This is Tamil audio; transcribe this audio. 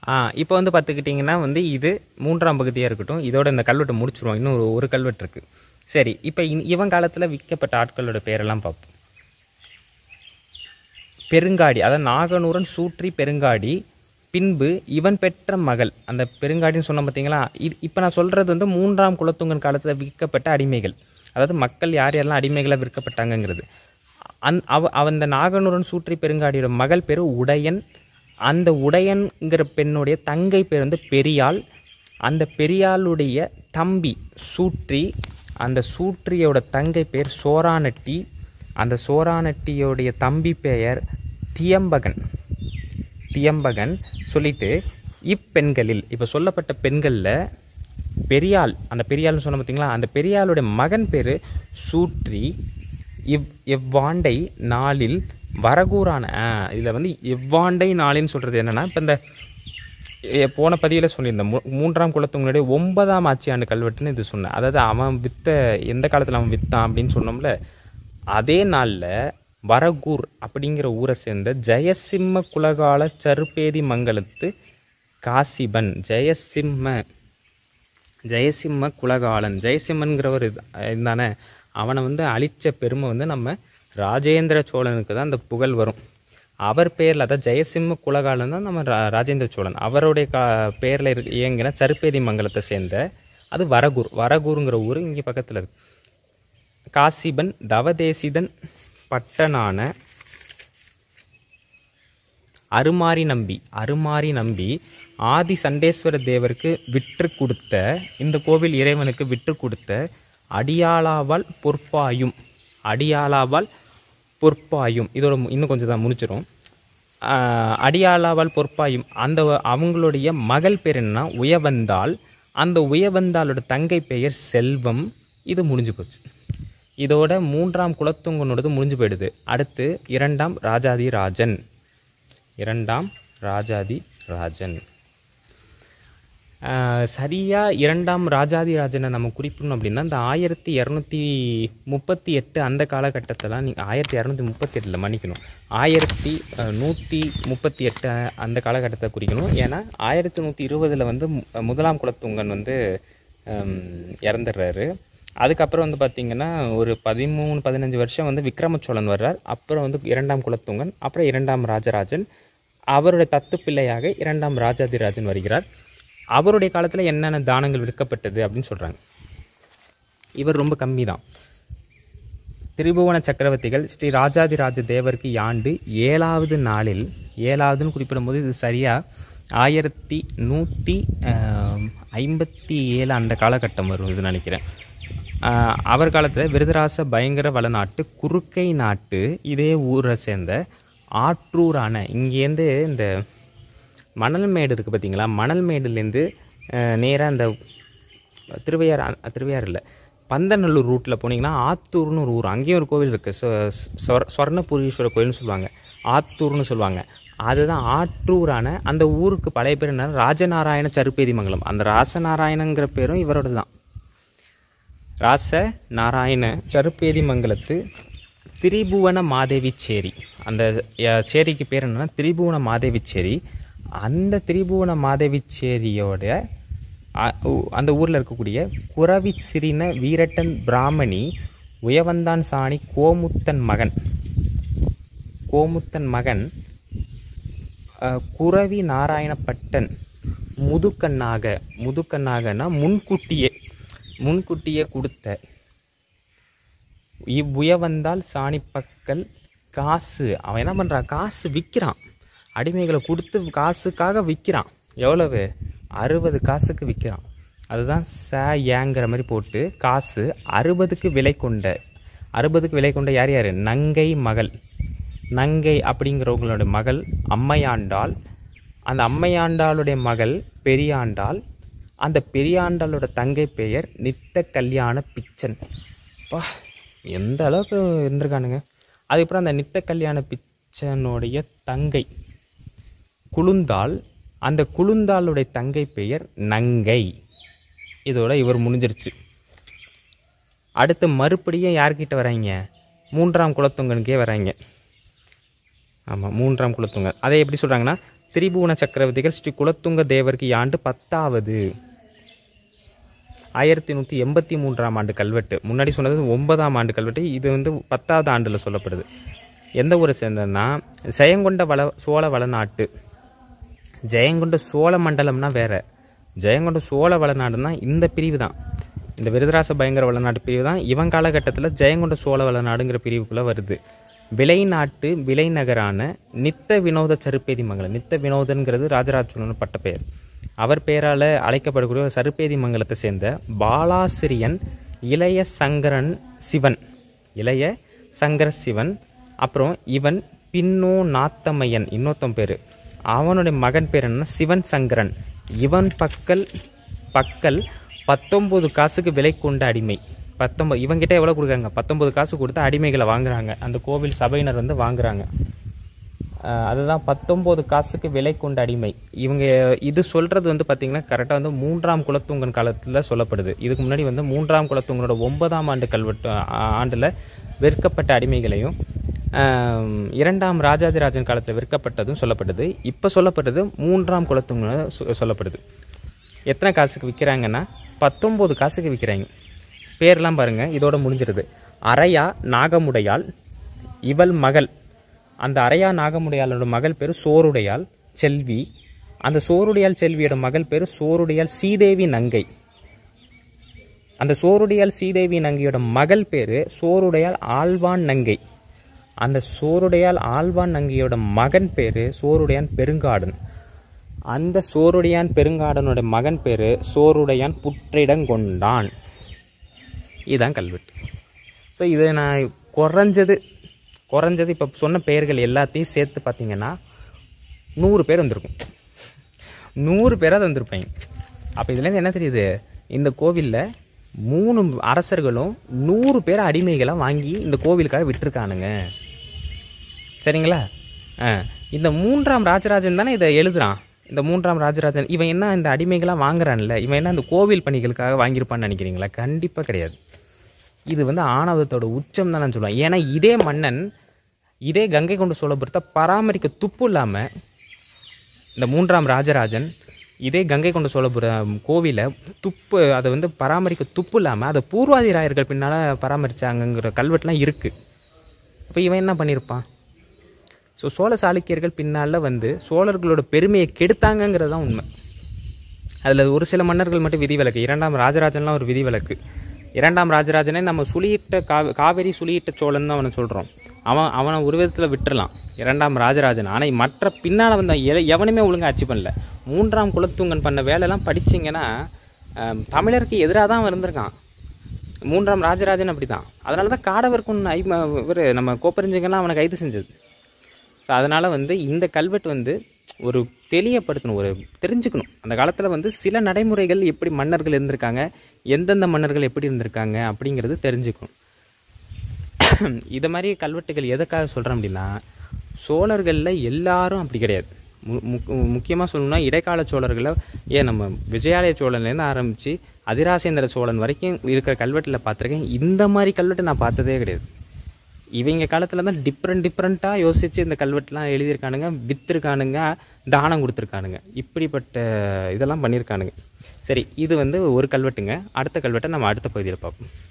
இப்போ வந்து பார்த்துக்கிட்டிங்கன்னா வந்து இது மூன்றாம் பகுதியாக இருக்கட்டும் இதோட இந்த கல்வெட்டை முடிச்சிருவோம் இன்னும் ஒரு ஒரு கல்வெட்டு இருக்குது சரி இப்போ இவன் காலத்தில் விற்கப்பட்ட ஆட்களோட பேரெல்லாம் பார்ப்போம் பெருங்காடி அதாவது நாகனூரன் சூற்றி பெருங்காடி பின்பு இவன் பெற்ற மகள் அந்த பெருங்காடின்னு சொன்ன பார்த்தீங்களா இது இப்போ நான் சொல்கிறது வந்து மூன்றாம் குலத்துங்கன் காலத்தில் விற்கப்பட்ட அடிமைகள் அதாவது மக்கள் யார் யாரெல்லாம் அடிமைகளாக விற்கப்பட்டாங்கங்கிறது அந் அவ அவ அந்த நாகனூரன் சூற்றி பெருங்காடியோட மகள் பேர் உடையன் அந்த உடையன்கிற பெண்ணுடைய தங்கை பேர் வந்து பெரியாள் அந்த பெரியாளுடைய தம்பி சூற்றி அந்த சூற்றியோட தங்கை பேர் சோரானட்டி அந்த சோரானட்டியோடைய தம்பி பெயர் தியம்பகன் தியம்பகன் சொல்லிட்டு இப்பெண்களில் இப்போ சொல்லப்பட்ட பெண்களில் பெரியாள் அந்த பெரியாள்னு சொன்ன பார்த்தீங்களா அந்த பெரியாளுடைய மகன் பேர் சூற்றி இவ் எவ்வாண்டை நாளில் வரகூரான இதில் வந்து எவ்வாண்டை நாளின்னு சொல்கிறது என்னென்னா இப்போ இந்த எ- போன பதிவில் சொல்லியிருந்தேன் மூ- மூன்றாம் குலத்தவங்களுடைய ஒன்பதாம் ஆட்சி ஆண்டு கல்வெட்டுன்னு இது சொன்னேன் அதாவது அவன் வித்த எந்த காலத்தில் அவன் வித்தான் அப்படின்னு சொன்னோம்ல அதே நாளில் வரகூர் அப்படிங்கிற ஊரை சேர்ந்த ஜெயசிம்ம குலகால சருப்பேதி மங்கலத்து காசிபன் ஜெயசிம்ம ஜெயசிம்ம குலகாலன் ஜெயசிம்மன்கிறவர் இது இருந்தானே அவனை வந்து அழிச்ச பெருமை வந்து நம்ம ராஜேந்திர சோழனுக்கு தான் அந்த புகழ் வரும் அவர் பேரில் அதான் ஜெயசிம்ம குலகாலன் தான் நம்ம ரா ராஜேந்திர சோழன் அவருடைய கா பேரில் இருக்கு இயங்கின சருப்பேதி மங்கலத்தை சேர்ந்த அது வரகூர் வரகூருங்கிற ஊர் இங்கே பக்கத்தில் இருக்கு காசிபன் தவதேசிதன் பட்டனான அருமாரி நம்பி அருமாரி நம்பி ஆதி சண்டேஸ்வர தேவருக்கு விற்று கொடுத்த இந்த கோவில் இறைவனுக்கு விற்று கொடுத்த அடியாளாவால் பொற்பாயும் அடியாளாவால் பொற்பாயும் இதோட மு- இன்னும் கொஞ்சம் தான் முடிச்சிடும் அடியாளாவால் பொற்பாயும் அந்த அவங்களுடைய மகள் பேர் என்னன்னா உயவந்தாள் அந்த உயவந்தாளோட தங்கை பெயர் செல்வம் இது முடிஞ்சு போச்சு இதோட மூன்றாம் குலத்துங்கனோடது முடிஞ்சு போயிடுது அடுத்து இரண்டாம் ராஜாதி ராஜன் இரண்டாம் ராஜாதி ராஜன் சரியாக இரண்டாம் ராஜாதி ராஜனை நம்ம குறிப்பிடணும் அப்படின்னா இந்த ஆயிரத்தி இரநூத்தி முப்பத்தி எட்டு அந்த காலகட்டத்தில் நீங்கள் ஆயிரத்தி இரநூத்தி முப்பத்தி எட்டில் மன்னிக்கணும் ஆயிரத்தி நூற்றி முப்பத்தி எட்டு அந்த காலகட்டத்தை குறிக்கணும் ஏன்னா ஆயிரத்தி நூற்றி இருபதில் வந்து மு- முதலாம் குலத்துங்கன் வந்து ஹம், இறந்துடுறாரு அதுக்கப்புறம் வந்து பார்த்திங்கன்னா ஒரு பதிமூணு பதினஞ்சு வருஷம் வந்து விக்ரம சோழன் வர்றார் அப்புறம் வந்து இரண்டாம் குலத்துங்கன் அப்புறம் இரண்டாம் ராஜராஜன் அவருடைய தத்து பிள்ளையாக இரண்டாம் ராஜாதிராஜன் வருகிறார் அவருடைய காலத்தில் என்னென்ன தானங்கள் விற்கப்பட்டது அப்படின்னு சொல்கிறாங்க இவர் ரொம்ப கம்மி தான் திரிபுவன சக்கரவர்த்திகள் ஸ்ரீ ராஜாதிராஜ தேவருக்கு யாண்டு ஏழாவது நாளில் ஏழாவதுன்னு குறிப்பிடும்போது இது சரியாக ஆயிரத்தி நூற்றி ஐம்பத்தி ஏழு அந்த காலகட்டம் வரும் இது நினைக்கிறேன் ஆஹ் அவர் காலத்தில் விருதராச பயங்கர வளநாட்டு குறுக்கை நாட்டு இதே ஊரை சேர்ந்த ஆற்றூரான இங்கேருந்து இந்த மணல் மேடு இருக்குது பார்த்தீங்களா மணல் மேடுலேருந்து நேராக அந்த திருவையார் அ- திருவையார் இல்லை பந்தநல்லூர் ரூட்டில் போனீங்கன்னா ஆத்தூர்னு ஒரு ஊர் அங்கேயும் ஒரு கோவில் இருக்குது சொர்ணபுரீஸ்வரர் கோயில்னு சொல்லுவாங்க ஆத்தூர்னு சொல்லுவாங்க அதுதான் ஆற்றூரான அந்த ஊருக்கு பழைய பேர் என்ன ராஜநாராயண சருப்பேதி மங்கலம் அந்த ராசநாராயணங்கிற பேரும் இவரோட தான் ராச நாராயண சருப்பேதி மங்கலத்து திரிபுவன மாதேவி சேரி அந்த அஹ், சேரிக்கு பேர் என்னன்னா திரிபுவன மாதேவி சேரி அந்த திரிபுவன மாதேவி சேரியோட அ- உ- அந்த ஊரில் இருக்கக்கூடிய குரவி சிறின வீரட்டன் பிராமணி உயவந்தான் சாணி கோமுத்தன் மகன் கோமுத்தன் மகன் அஹ், குரவி நாராயணப்பட்டன் முதுக்கண்ணாக முதுக்கண்ணாகனா முன்கூட்டியே முன்கூட்டியே கொடுத்த இவ்வுயவந்தால் சாணிப்பக்கல் காசு அவன் என்ன பண்ணுறான் காசு விற்கிறான் அடிமைகளை கொடுத்து காசுக்காக விற்கிறான் எவ்வளவு அறுபது காசுக்கு விற்கிறான் அதுதான் ச ஏங்கிற மாதிரி போட்டு காசு அறுபதுக்கு விலை கொண்ட அறுபதுக்கு விலை கொண்ட யார் யார் நங்கை மகள் நங்கை அப்படிங்கிறவங்களோட மகள் அம்மையாண்டாள் அந்த அம்மையாண்டாளுடைய மகள் பெரியாண்டாள் அந்த பெரியாண்டாளோட தங்கை பெயர் நித்த கல்யாண பிச்சன் பா எந்த அளவுக்கு இருந்திருக்கானுங்க அதுக்கப்புறம் அந்த நித்த கல்யாண பிச்சனுடைய தங்கை குளுந்தாள் அந்த குளுந்தாளுடைய தங்கை பெயர் நங்கை இதோட இவர் முடிஞ்சிருச்சு அடுத்து மறுபடியும் யார்கிட்ட வராங்க மூன்றாம் குலத்துங்கனுக்கே வராங்க ஆமாம் மூன்றாம் குலத்துங்க அதை எப்படி சொல்கிறாங்கன்னா திரிபுவன சக்கரவர்த்திகள் ஸ்ரீ குலத்துங்க தேவருக்கு ஆண்டு பத்தாவது ஆயிரத்தி நூற்றி எண்பத்தி மூன்றாம் ஆண்டு கல்வெட்டு முன்னாடி சொன்னது ஒன்பதாம் ஆண்டு கல்வெட்டு இது வந்து பத்தாவது ஆண்டில் சொல்லப்படுது எந்த ஊரை சேர்ந்ததுன்னா ஜெயங்கொண்ட வள சோழ வளநாட்டு ஜெயங்கொண்ட சோழ மண்டலம்னா வேற ஜெயங்கொண்ட சோழ வளநாடுனா இந்த பிரிவு தான் இந்த விருதராச பயங்கர வளநாடு பிரிவு தான் இவன் காலகட்டத்தில் ஜெயங்கொண்ட சோழ வளநாடுங்கிற பிரிவுக்குள்ளே வருது விளைநாட்டு விளைநகரான நித்த வினோத சருப்பேதி மங்கலம் நித்த வினோதன்கிறது ராஜராஜ சோழன் பட்ட பெயர் அவர் பெயரால் அழைக்கப்படக்கூடிய ஒரு சருப்பேதி மங்கலத்தை சேர்ந்த பாலாசிரியன் இளைய சங்கரன் சிவன் இளைய சங்கர சிவன் அப்புறம் இவன் பின்னோ நாத்தமையன் இன்னொருத்தன் பேர் அவனுடைய மகன் பேர் என்னன்னா சிவன் சங்கரன் இவன் பக்கல் பக்கல் பத்தொம்போது காசுக்கு விலை கொண்ட அடிமை பத்தொம்பது இவங்கிட்ட எவ்வளோ கொடுக்குறாங்க பத்தொம்பது காசு கொடுத்து அடிமைகளை வாங்குறாங்க அந்த கோவில் சபையினர் வந்து வாங்குறாங்க ஆஹ் அதுதான் பத்தொம்போது காசுக்கு விலை கொண்ட அடிமை இவங்க இது சொல்கிறது வந்து பார்த்திங்கன்னா கரெக்டாக வந்து மூன்றாம் குலத்துங்கன் காலத்தில் சொல்லப்படுது இதுக்கு முன்னாடி வந்து மூன்றாம் குலத்துங்கனோட ஒன்பதாம் ஆண்டு கல்வெட்டு ஆண்டில் விற்கப்பட்ட அடிமைகளையும் ஆம், இரண்டாம் ராஜாதிராஜன் காலத்தில் விற்கப்பட்டதும் சொல்லப்படுது இப்போ சொல்லப்படுது மூன்றாம் குலத்துங்க சொ- சொல்லப்படுது எத்தனை காசுக்கு விற்கிறாங்கன்னா பத்தொம்போது காசுக்கு விற்கிறாங்க பேர்லாம் பாருங்கள் இதோட முடிஞ்சிருது அரையா நாகமுடையாள் இவள் மகள் அந்த அரையா நாகமுடையாளோட மகள் பேர் சோருடையாள் செல்வி அந்த சோருடையாள் செல்வியோட மகள் பேர் சோருடையாள் சீதேவி நங்கை அந்த சோருடையாள் சீதேவி நங்கையோட மகள் பேர் சோருடையாள் ஆழ்வான் நங்கை அந்த சோருடையாள் ஆழ்வான் நங்கையோட மகன் பேர் சோருடையான் பெருங்காடன் அந்த சோருடையான் பெருங்காடனோட மகன் பேர் சோருடையான் புற்றிடங்கொண்டான் இதுதான் கல்வெட்டு ஸோ இதை நான் குறைஞ்சது குறைஞ்சது இப்போ சொன்ன பெயர்கள் எல்லாத்தையும் சேர்த்து பார்த்தீங்கன்னா நூறு பேர் வந்திருக்கும் நூறு பேராக வந்திருப்பாங்க அப்போ இதுலேருந்து என்ன தெரியுது இந்த கோவிலில் மூணு அரசர்களும் நூறு பேர் அடிமைகளாக வாங்கி இந்த கோவிலுக்காக விட்டுருக்கானுங்க சரிங்களா ஆ இந்த மூன்றாம் ராஜராஜன் தானே இதை எழுதுறான் இந்த மூன்றாம் ராஜராஜன் இவன் என்ன இந்த அடிமைகளாக வாங்குறான்ல இவன் என்ன இந்த கோவில் பணிகளுக்காக வாங்கியிருப்பான்னு நினைக்கிறீங்களா கண்டிப்பாக கிடையாது இது வந்து ஆணவத்தோட உச்சம் தான் நான் சொல்லுவேன் ஏன்னா இதே மன்னன் இதே கங்கை கொண்ட சோழபுரத்தை பராமரிக்க துப்பு இல்லாமல் இந்த மூன்றாம் ராஜராஜன் இதே கங்கை கொண்ட சோழபுரம் கோவிலை துப்பு அதை வந்து பராமரிக்க துப்பு இல்லாமல் அதை பூர்வாதி ராயர்கள் பின்னால் பராமரித்தாங்கங்கிற கல்வெட்டுலாம் இருக்குது அப்போ இவன் என்ன பண்ணியிருப்பான் ஸோ சோழ சாளுக்கியர்கள் பின்னால் வந்து சோழர்களோட பெருமையை கெடுத்தாங்கங்கிறது தான் உண்மை அதில் ஒரு சில மன்னர்கள் மட்டும் விதிவிலக்கு இரண்டாம் ராஜராஜன்லாம் ஒரு விதிவிலக்கு இரண்டாம் ராஜராஜனே நம்ம சுழியிட்ட கா காவேரி சுழியிட்ட சோழன் தான் அவனை சொல்கிறோம் அவன் அவனை ஒரு விதத்தில் விட்டுறலாம் இரண்டாம் ராஜராஜன் ஆனால் மற்ற பின்னால் வந்த எ- எவனுமே ஒழுங்கா ஆட்சி பண்ணல மூன்றாம் குலத்துங்கன் பண்ண வேலைலாம் படிச்சீங்கன்னா ஆம், தமிழருக்கு எதிராக தான் அவன் இருந்திருக்கான் மூன்றாம் ராஜராஜன் அப்படி தான் அதனால தான் காடவர்க்கும் ஐ இவர் நம்ம கோப்பரிஞ்சங்கெல்லாம் அவனை கைது செஞ்சது ஸோ அதனால் வந்து இந்த கல்வெட்டு வந்து ஒரு தெளியப்படுத்தணும் ஒரு தெரிஞ்சுக்கணும் அந்த காலத்தில் வந்து சில நடைமுறைகள் எப்படி மன்னர்கள் இருந்திருக்காங்க எந்தெந்த மன்னர்கள் எப்படி இருந்திருக்காங்க அப்படிங்கிறது தெரிஞ்சுக்கணும் இதை மாதிரி கல்வெட்டுகள் எதுக்காக சொல்கிறேன் அப்படின்னா சோழர்களில் எல்லாரும் அப்படி கிடையாது மு முக்கியமாக சொல்லணும்னா இடைக்கால சோழர்களை ஏன் நம்ம விஜயாலய சோழன்லேருந்து ஆரம்பித்து அதிராசேந்திர சோழன் வரைக்கும் இருக்கிற கல்வெட்டில் பார்த்துருக்கேன் இந்த மாதிரி கல்வெட்டு நான் பார்த்ததே கிடையாது இவங்க காலத்தில் தான் டிஃப்ரெண்ட் டிஃப்ரெண்ட்டாக யோசித்து இந்த கல்வெட்டுலாம் எழுதியிருக்கானுங்க விற்றுருக்கானுங்க தானம் கொடுத்துருக்கானுங்க இப்படிப்பட்ட இதெல்லாம் பண்ணியிருக்கானுங்க சரி இது வந்து ஒரு கல்வெட்டுங்க அடுத்த கல்வெட்டை நம்ம அடுத்த பகுதியில் பார்ப்போம்